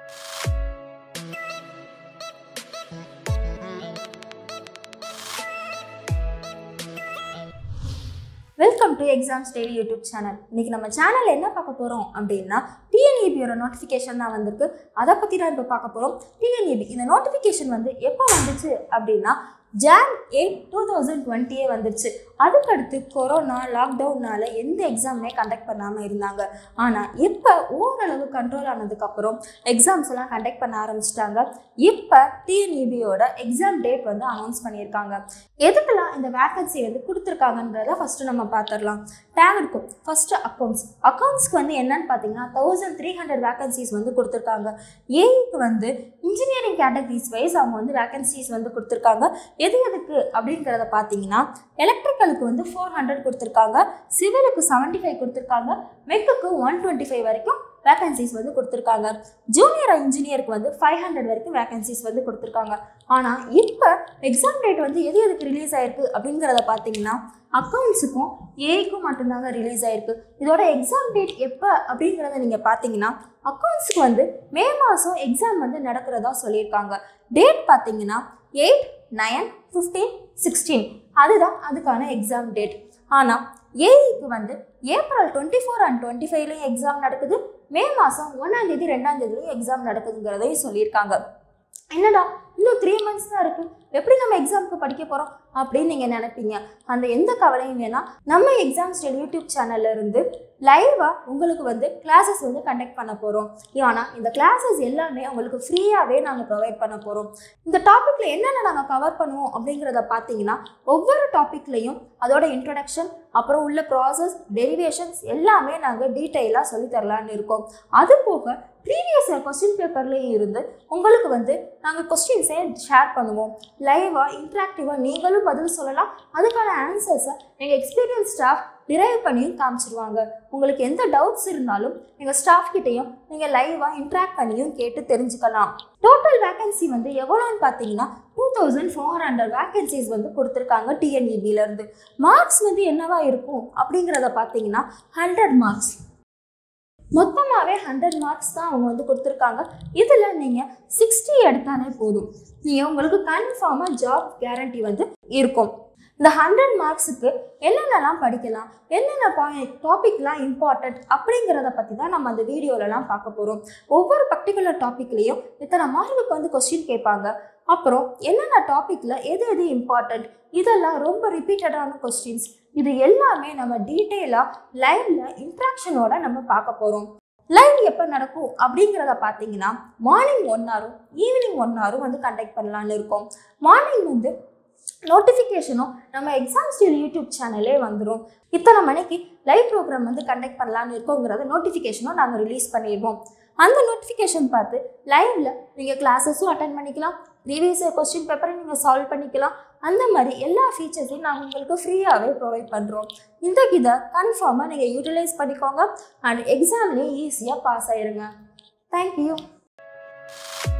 welcome to exams daily YouTube channel இன்னைக்கு நம்ம channel என்ன பார்க்க போகிறோம் அப்படின்னா டிஎன்இபியோட நோட்டிஃபிகேஷன் தான் வந்திருக்கு அதை பற்றி தான் இப்போ பார்க்க போகிறோம் டிஎன்இபி இந்த நோட்டிஃபிகேஷன் வந்து எப்போ வந்துச்சு அப்படின்னா ஜான் எயிட் டூ தௌசண்ட் டுவெண்ட்டியே வந்துருச்சு அதுக்கடுத்து கொரோனா லாக்டவுன்னால எந்த எக்ஸாமுமே கண்டக்ட் பண்ணாமல் இருந்தாங்க ஆனால் இப்போ ஓரளவு கண்ட்ரோல் ஆனதுக்கப்புறம் எக்ஸாம்ஸ் எல்லாம் கண்டக்ட் பண்ண ஆரம்பிச்சிட்டாங்க இப்போ டிஎன்இபியோட எக்ஸாம் டேட் வந்து அனௌன்ஸ் பண்ணியிருக்காங்க எதுக்கெல்லாம் இந்த வேக்கன்சி வந்து கொடுத்துருக்காங்கன்றத ஃபஸ்ட்டு நம்ம பார்த்துடலாம் டேக் இருக்கும் ஃபஸ்ட்டு அக்கௌண்ட்ஸ் அக்கௌண்ட்ஸ்க்கு வந்து என்னன்னு பார்த்தீங்கன்னா தௌசண்ட் த்ரீ ஹண்ட்ரட் வேக்கன்சிஸ் வந்து கொடுத்துருக்காங்க ஏஐக்கு வந்து இன்ஜினியரிங் கேட்டகரிஸ் வைஸ் அவங்க வந்து வேக்கன்சிஸ் வந்து கொடுத்துருக்காங்க எது எதுக்கு அப்படிங்கிறத பார்த்தீங்கன்னா எலக்ட்ரிக்கலுக்கு வந்து ஃபோர் ஹண்ட்ரட் கொடுத்துருக்காங்க சிவிலுக்கு செவன்ட்டி ஃபைவ் கொடுத்துருக்காங்க மெக்குக்கு ஒன் டுவெண்ட்டி ஃபைவ் வரைக்கும் வேகன்சிஸ் வந்து கொடுத்துருக்காங்க ஜூனியர் இன்ஜினியருக்கு வந்து ஃபைவ் ஹண்ட்ரட் வரைக்கும் வேகன்சிஸ் வந்து கொடுத்துருக்காங்க ஆனால் இப்போ எக்ஸாம் டேட் வந்து எது எதுக்கு ரிலீஸ் ஆயிருக்கு அப்படிங்கிறத பார்த்தீங்கன்னா அக்கௌண்ட்ஸுக்கும் ஏஐக்கும் மட்டும்தாங்க ரிலீஸ் ஆயிருக்கு இதோட எக்ஸாம் டேட் எப்போ அப்படிங்கிறத நீங்கள் பார்த்தீங்கன்னா அக்கௌண்ட்ஸுக்கு வந்து மே மாதம் எக்ஸாம் வந்து நடக்கிறதா சொல்லியிருக்காங்க டேட் பார்த்தீங்கன்னா எயிட் நயன் ஃபிஃப்டீன் சிக்ஸ்டீன் அதுதான் அதுக்கான எக்ஸாம் டேட் ஆனால் ஏஇக்கு வந்து April twenty four and twenty ஃபைவ்லையும் எக்ஸாம் நடக்குது மே மாதம் ஒன்றாம் தேதி ரெண்டாம் தேதிலையும் எக்ஸாம் நடக்குதுங்கிறதையும் சொல்லியிருக்காங்க என்னடா இன்னும் த்ரீ மந்த்ஸ் தான் இருக்குது எப்படி நம்ம எக்ஸாமுக்கு படிக்க போகிறோம் அப்படின்னு நீங்கள் நினைப்பீங்க அந்த எந்த கவலையும் வேணாம் நம்ம எக்ஸாம் ஸ்டைல் யூடியூப் சேனல்ல இருந்து லைவாக உங்களுக்கு வந்து கிளாஸஸ் வந்து கண்டக்ட் பண்ண போகிறோம் ஆனால் இந்த கிளாஸஸ் எல்லாமே உங்களுக்கு ஃப்ரீயாகவே நாங்கள் ப்ரொவைட் பண்ண போகிறோம் இந்த டாப்பிக்கில் என்னென்ன நாங்கள் கவர் பண்ணுவோம் அப்படிங்கிறத பார்த்தீங்கன்னா ஒவ்வொரு டாப்பிக்லையும் அதோட இன்ட்ரடக்ஷன் அப்புறம் உள்ள ப்ராசஸ் டெரிவேஷன்ஸ் எல்லாமே நாங்கள் டீட்டெயிலாக சொல்லித்தரலான்னு இருக்கோம் அது போக ப்ரீவியஸ் இயர் கொஸ்டின் பேப்பர்லேயும் இருந்து உங்களுக்கு வந்து நாங்கள் கொஸ்டின்ஸே ஷேர் பண்ணுவோம் லைவாக இன்ட்ராக்டிவாக நீங்களும் பதில் சொல்லலாம் அதுக்கான ஆன்சர்ஸை எங்கள் எக்ஸ்பீரியன்ஸ் ஸ்டாஃப் டிரைவ் பண்ணியும் காமிச்சிருவாங்க உங்களுக்கு எந்த டவுட்ஸ் இருந்தாலும் எங்கள் ஸ்டாஃப் கிட்டேயும் நீங்கள் லைவாக இன்ட்ராக்ட் பண்ணியும் கேட்டு தெரிஞ்சுக்கலாம் டோட்டல் வேகன்சி வந்து எவ்வளோன்னு பார்த்தீங்கன்னா two thousand four hundred vacancies வந்து கொடுத்துருக்காங்க டிஎன்இபிலேருந்து மார்க்ஸ் வந்து என்னவா இருக்கும் அப்படிங்கிறத பார்த்தீங்கன்னா ஹண்ட்ரட் மார்க்ஸ் மொத்தமாகவே ஹண்ட்ரட் மார்க்ஸ் தான் அவங்க வந்து கொடுத்துருக்காங்க இதில் நீங்கள் சிக்ஸ்டி எடுத்தாலே போதும் நீங்கள் உங்களுக்கு கன்ஃபார்மாக ஜாப் கேரண்டி வந்து இருக்கும் இந்த ஹண்ட்ரட் மார்க்ஸுக்கு என்னென்னலாம் படிக்கலாம் என்னென்ன பாயிண்ட் டாபிக்லாம் இம்பார்ட்டண்ட் அப்படிங்கிறத பற்றி தான் நம்ம அந்த வீடியோலலாம் பார்க்க போகிறோம் ஒவ்வொரு பர்டிகுலர் டாப்பிக்லேயும் இத்தனை மார்க்குக்கு வந்து கொஸ்டின் கேட்பாங்க அப்புறம் என்னென்ன டாப்பிக்கில் எது எது இம்பார்ட்டண்ட் இதெல்லாம் ரொம்ப ரிப்பீட்டடான கொஸ்டின்ஸ் இது எல்லாமே நம்ம டீட்டெயிலாக லைவ்ல இன்ட்ராக்ஷனோட நம்ம பார்க்க போகிறோம் லைவ் எப்போ நடக்கும் அப்படிங்கிறத பார்த்தீங்கன்னா மார்னிங் ஒன் ஹவரும் ஈவினிங் ஒன் ஹவரும் வந்து கண்டக்ட் பண்ணலான்னு இருக்கோம் மார்னிங் வந்து நோட்டிஃபிகேஷனும் நம்ம எக்ஸாம் ஸ்டீல் யூடியூப் சேனலே வந்துடும் இத்தனை மணிக்கு லைவ் ப்ரோக்ராம் வந்து கண்டக்ட் பண்ணலான்னு இருக்கோங்கிறத நோட்டிஃபிகேஷனும் நாங்கள் ரிலீஸ் பண்ணிடுவோம் அந்த நோட்டிஃபிகேஷன் பார்த்து லைவில் நீங்கள் கிளாஸஸும் அட்டன் பண்ணிக்கலாம் ப்ரீவியஸ் கொஸ்டின் பேப்பரை நீங்கள் சால்வ் பண்ணிக்கலாம் அந்த மாதிரி எல்லா ஃபீச்சர்ஸையும் நாங்கள் உங்களுக்கு ஃப்ரீயாகவே ப்ரொவைட் பண்ணுறோம் இந்த இதை கன்ஃபார்மாக நீங்கள் யூட்டிலைஸ் பண்ணிக்கோங்க அண்ட் எக்ஸாம்லேயும் ஈஸியாக பாஸ் ஆயிருங்க தேங்க்யூ